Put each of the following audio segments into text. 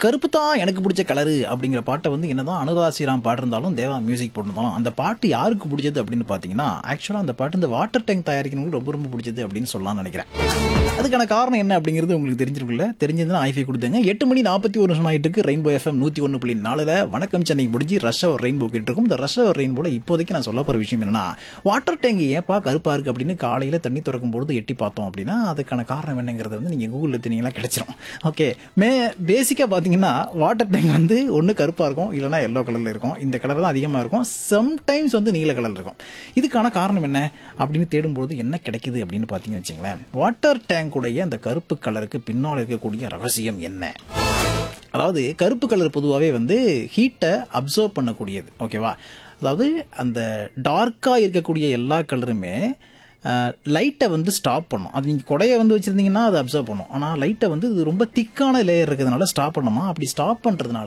கருப்பு தான் எனக்கு பிடிச்ச கலரு அப்படிங்கிற பாட்டை வந்து என்னதான் அனுராசிராம் பாடிருந்தாலும் தேவா மியூசிக் போட்டிருந்தாலும் அந்த பாட்டு யாருக்கு பிடிச்சது அப்படின்னு பார்த்தீங்கன்னா ஆக்சுவலாக அந்த பாட்டு இந்த வாட்டர் டேங்க் தயாரிக்கிறவங்களுக்கு ரொம்ப ரொம்ப பிடிச்சது அப்படின்னு சொல்லலாம்னு நினைக்கிறேன் அதுக்கான காரணம் என்ன அப்படிங்கிறது உங்களுக்கு தெரிஞ்சிருக்குல்ல தெரிஞ்சதுன்னா ஐஃபை கொடுத்துங்க எட்டு மணி நாற்பத்தி ஒரு நிமிஷம் ஆயிட்டு இருக்கு ரெயின்போ எஃப்எம் நூற்றி ஒன்று புள்ளி நாலில் வணக்கம் சென்னை முடிஞ்சு ரஷ் அவர் ரெயின்போ கேட்டு இருக்கும் இந்த ரஷ் அவர் ரெயின்போல இப்போதைக்கு நான் சொல்ல போகிற விஷயம் என்னன்னா வாட்டர் டேங்க் ஏப்பா கருப்பா இருக்கு அப்படின்னு காலையில் தண்ணி திறக்கும் பொழுது எட்டி பார்த்தோம் அப்படின்னா அதுக்கான காரணம் என்னங்கிறது வந்து நீங்கள் கூகுளில் தினீங்களா கிடைச்சிரும் ஓகே மே பேசிக்காக பார்த்தீங்கன்னா வாட்டர் டேங்க் வந்து ஒன்று கருப்பாக இருக்கும் இல்லைனா எல்லோ கலரில் இருக்கும் இந்த கலர் தான் அதிகமாக இருக்கும் சம்டைம்ஸ் வந்து நீல கலர் இருக்கும் இதுக்கான காரணம் என்ன அப்படின்னு தேடும்போது என்ன கிடைக்குது அப்படின்னு பார்த்தீங்கன்னு வச்சுங்களேன் வாட்டர் டேங்குடைய அந்த கருப்பு கலருக்கு பின்னால் இருக்கக்கூடிய ரகசியம் என்ன அதாவது கருப்பு கலர் பொதுவாகவே வந்து ஹீட்டை அப்சர்வ் பண்ணக்கூடியது ஓகேவா அதாவது அந்த டார்க்காக இருக்கக்கூடிய எல்லா கலருமே லைட்டை வந்து ஸ்டாப் பண்ணும் அது நீங்கள் கொடையை வந்து வச்சுருந்தீங்கன்னா அதை அப்சர்வ் பண்ணும் ஆனால் லைட்டை வந்து இது ரொம்ப திக்கான லேயர் இருக்கிறதுனால ஸ்டாப் பண்ணுமா அப்படி ஸ்டாப் பண்ணுறதுனால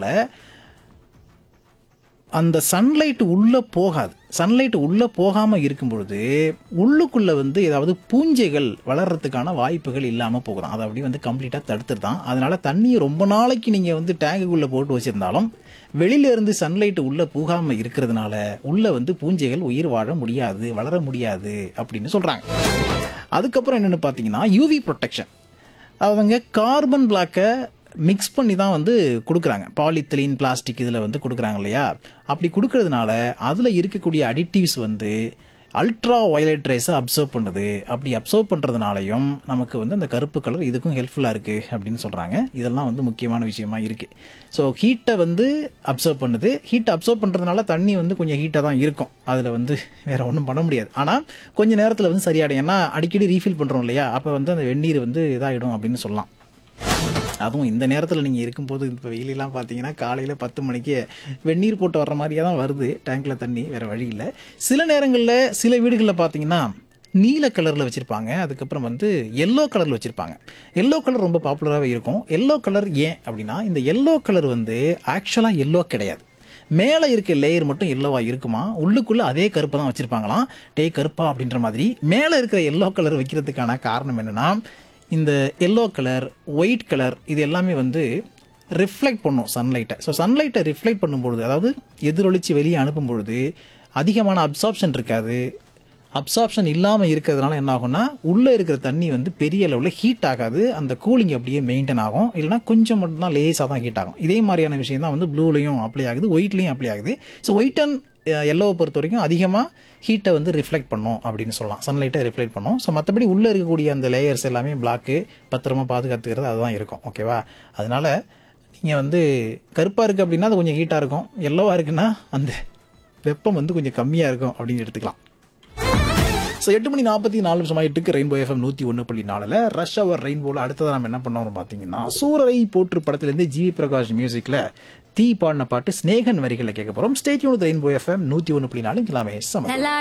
அந்த சன்லைட் உள்ளே போகாது சன்லைட் உள்ளே போகாமல் இருக்கும் பொழுது உள்ளுக்குள்ளே வந்து ஏதாவது பூஞ்சைகள் வளர்கிறதுக்கான வாய்ப்புகள் இல்லாமல் போகுதான் அதை அப்படி வந்து கம்ப்ளீட்டாக தடுத்துருதான் அதனால தண்ணியை ரொம்ப நாளைக்கு நீங்கள் வந்து டேங்குக்குள்ளே போட்டு வச்சுருந்தாலும் வெளியில இருந்து சன்லைட் உள்ளே போகாமல் இருக்கிறதுனால உள்ளே வந்து பூஞ்சைகள் உயிர் வாழ முடியாது வளர முடியாது அப்படின்னு சொல்கிறாங்க அதுக்கப்புறம் என்னென்னு பார்த்தீங்கன்னா யூவி ப்ரொடெக்ஷன் அவங்க கார்பன் பிளாக்கை மிக்ஸ் பண்ணி தான் வந்து கொடுக்குறாங்க பாலித்தலீன் பிளாஸ்டிக் இதில் வந்து கொடுக்குறாங்க இல்லையா அப்படி கொடுக்கறதுனால அதில் இருக்கக்கூடிய அடிட்டிவ்ஸ் வந்து அல்ட்ரா வயலட் ரேஸை அப்சர்வ் பண்ணுது அப்படி அப்சர்வ் பண்ணுறதுனாலையும் நமக்கு வந்து அந்த கருப்பு கலர் இதுக்கும் ஹெல்ப்ஃபுல்லாக இருக்குது அப்படின்னு சொல்கிறாங்க இதெல்லாம் வந்து முக்கியமான விஷயமா இருக்குது ஸோ ஹீட்டை வந்து அப்சர்வ் பண்ணுது ஹீட்டை அப்சர்வ் பண்ணுறதுனால தண்ணி வந்து கொஞ்சம் ஹீட்டாக தான் இருக்கும் அதில் வந்து வேற ஒன்றும் பண்ண முடியாது ஆனால் கொஞ்ச நேரத்தில் வந்து சரியாயிடும் ஏன்னா அடிக்கடி ரீஃபில் பண்ணுறோம் இல்லையா அப்போ வந்து அந்த வெந்நீர் வந்து இதாகிடும் அப்படின்னு சொல்லலாம் அதுவும் இந்த நேரத்தில் நீங்கள் இருக்கும்போது இப்போ வெயிலெல்லாம் பார்த்தீங்கன்னா காலையில் பத்து மணிக்கு வெந்நீர் போட்டு வர்ற மாதிரியே தான் வருது டேங்க்கில் தண்ணி வேறு வழி இல்லை சில நேரங்களில் சில வீடுகளில் பார்த்தீங்கன்னா நீல கலரில் வச்சுருப்பாங்க அதுக்கப்புறம் வந்து எல்லோ கலரில் வச்சுருப்பாங்க எல்லோ கலர் ரொம்ப பாப்புலராகவே இருக்கும் எல்லோ கலர் ஏன் அப்படின்னா இந்த எல்லோ கலர் வந்து ஆக்சுவலாக எல்லோ கிடையாது மேலே இருக்க லேயர் மட்டும் எல்லோவா இருக்குமா உள்ளுக்குள்ளே அதே கருப்பை தான் வச்சுருப்பாங்களாம் டே கருப்பா அப்படின்ற மாதிரி மேலே இருக்கிற எல்லோ கலர் வைக்கிறதுக்கான காரணம் என்னென்னா இந்த எல்லோ கலர் ஒயிட் கலர் இது எல்லாமே வந்து ரிஃப்ளெக்ட் பண்ணும் சன்லைட்டை ஸோ சன்லைட்டை ரிஃப்ளெக்ட் பண்ணும்பொழுது அதாவது எதிரொலிச்சு வெளியே அனுப்பும் பொழுது அதிகமான அப்சார்ப்ஷன் இருக்காது அப்சார்ப்ஷன் இல்லாமல் இருக்கிறதுனால என்ன ஆகும்னா உள்ளே இருக்கிற தண்ணி வந்து பெரிய அளவில் ஹீட் ஆகாது அந்த கூலிங் அப்படியே மெயின்டைன் ஆகும் இல்லைனா கொஞ்சம் மட்டும்தான் லேஸாக தான் ஹீட் ஆகும் இதே மாதிரியான விஷயம் தான் வந்து ப்ளூலையும் அப்ளை ஆகுது ஒயிட்லேயும் அப்ளை ஆகுது ஸோ ஒயிட் அண்ட் எல்லோவை பொறுத்த வரைக்கும் அதிகமாக ஹீட்டை வந்து ரிஃப்ளெக்ட் பண்ணும் அப்படின்னு சொல்லலாம் சன்லைட்டை ரிஃப்ளெக்ட் பண்ணும் ஸோ மற்றபடி உள்ளே இருக்கக்கூடிய அந்த லேயர்ஸ் எல்லாமே பிளாக்கு பத்திரமா பாதுகாத்துக்கிறது அதுதான் இருக்கும் ஓகேவா அதனால நீங்கள் வந்து கருப்பாக இருக்குது அப்படின்னா அது கொஞ்சம் ஹீட்டாக இருக்கும் எல்லோவாக இருக்குன்னா அந்த வெப்பம் வந்து கொஞ்சம் கம்மியாக இருக்கும் அப்படின்னு எடுத்துக்கலாம் ஸோ எட்டு மணி நாற்பத்தி நாலு நிமிஷம் ஆயிட்டுக்கு ரெயின்போ எஃப்எம் நூற்றி ஒன்று புள்ளி நாலில் ரஷ் அவர் ரெயின்போவில் அடுத்தது நம்ம என்ன பண்ணோம்னு பார்த்தீங்கன்னா சூரரை போற்று படத்துலேருந்து ஜிவி பிரகாஷ் மியூசிக்கில் தீ பாடின பாட்டு ஸ்னேகன் வரிகளை கேட்க போகிறோம் ஸ்டேட்யூன் ரெயின்போ எஃப்எம் நூற்றி ஒன்று புள்ளி நாலு எல்லாமே சம நல்லா